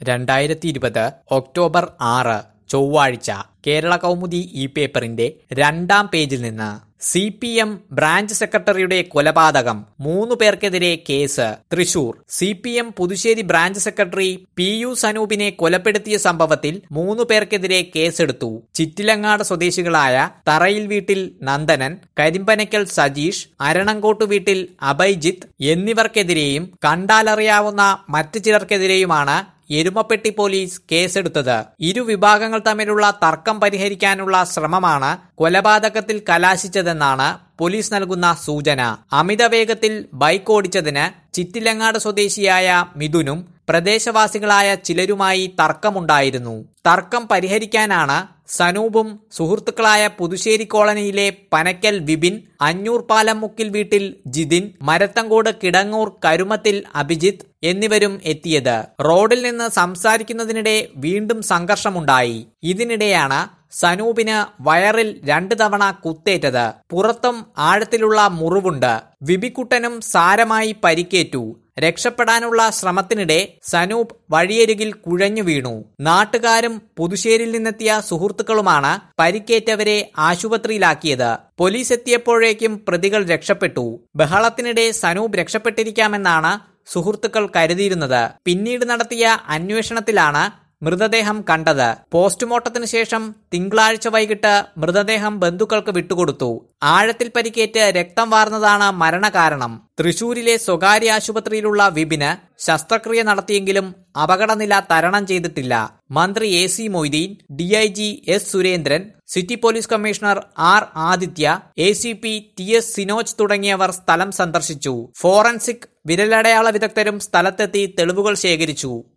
രണ്ടായിരത്തി ഇരുപത് ഒക്ടോബർ ആറ് ചൊവ്വാഴ്ച കേരള കൗമുദി ഈ പേപ്പറിന്റെ രണ്ടാം പേജിൽ നിന്ന് സി പി എം ബ്രാഞ്ച് സെക്രട്ടറിയുടെ കൊലപാതകം മൂന്നു പേർക്കെതിരെ case Thrissur C P M Puthussery branch secretary P U സനൂപിനെ കൊലപ്പെടുത്തിയ സംഭവത്തിൽ മൂന്നു പേർക്കെതിരെ കേസെടുത്തു ചിറ്റിലങ്ങാട് സ്വദേശികളായ തറയിൽ വീട്ടിൽ നന്ദനൻ കരിമ്പനക്കൽ സജീഷ് അരണങ്കോട്ട് വീട്ടിൽ അഭയ്ജിത്ത് എന്നിവർക്കെതിരെയും കണ്ടാലറിയാവുന്ന മറ്റു ചിലർക്കെതിരെയുമാണ് എരുമപ്പെട്ടി പോലീസ് കേസെടുത്തത് ഇരു വിഭാഗങ്ങൾ തമ്മിലുള്ള തർക്കം പരിഹരിക്കാനുള്ള ശ്രമമാണ് കൊലപാതകത്തിൽ കലാശിച്ചതെന്നാണ് പോലീസ് നൽകുന്ന സൂചന അമിത വേഗത്തിൽ ബൈക്ക് ഓടിച്ചതിന് ചിറ്റിലങ്ങാട് സ്വദേശിയായ മിഥുനും പ്രദേശവാസികളായ ചിലരുമായി തർക്കമുണ്ടായിരുന്നു തർക്കം പരിഹരിക്കാനാണ് സനൂപും സുഹൃത്തുക്കളായ പുതുശ്ശേരി കോളനിയിലെ പനക്കൽ വിപിൻ അഞ്ഞൂർ പാലം മുക്കിൽ വീട്ടിൽ ജിതിൻ മരത്തങ്കോട് കിടങ്ങൂർ കരുമത്തിൽ അഭിജിത്ത് എന്നിവരും എത്തിയത് റോഡിൽ നിന്ന് സംസാരിക്കുന്നതിനിടെ വീണ്ടും സംഘർഷമുണ്ടായി ഇതിനിടെയാണ് സനൂപിന് വയറിൽ രണ്ടു തവണ കുത്തേറ്റത് പുറത്തും ആഴത്തിലുള്ള മുറിവുണ്ട് വിബിക്കുട്ടനും സാരമായി പരിക്കേറ്റു രക്ഷപ്പെടാനുള്ള ശ്രമത്തിനിടെ സനൂപ് വഴിയരികിൽ കുഴഞ്ഞു വീണു നാട്ടുകാരും പുതുശ്ശേരിയിൽ നിന്നെത്തിയ സുഹൃത്തുക്കളുമാണ് പരിക്കേറ്റവരെ ആശുപത്രിയിലാക്കിയത് പോലീസ് എത്തിയപ്പോഴേക്കും പ്രതികൾ രക്ഷപ്പെട്ടു ബഹളത്തിനിടെ സനൂപ് രക്ഷപ്പെട്ടിരിക്കാമെന്നാണ് സുഹൃത്തുക്കൾ കരുതിയിരുന്നത് പിന്നീട് നടത്തിയ അന്വേഷണത്തിലാണ് മൃതദേഹം കണ്ടത് പോസ്റ്റ്മോർട്ടത്തിന് ശേഷം തിങ്കളാഴ്ച വൈകിട്ട് മൃതദേഹം ബന്ധുക്കൾക്ക് വിട്ടുകൊടുത്തു ആഴത്തിൽ പരിക്കേറ്റ് രക്തം വാർന്നതാണ് മരണകാരണം തൃശൂരിലെ സ്വകാര്യ ആശുപത്രിയിലുള്ള വിപിന് ശസ്ത്രക്രിയ നടത്തിയെങ്കിലും അപകടനില തരണം ചെയ്തിട്ടില്ല മന്ത്രി A C Moideen DIG S Surendran city police commissioner R Aditya A C P T S Sinoj തുടങ്ങിയവർ സ്ഥലം സന്ദർശിച്ചു ഫോറൻസിക് വിരലടയാള വിദഗ്ധരും സ്ഥലത്തെത്തി തെളിവുകൾ ശേഖരിച്ചു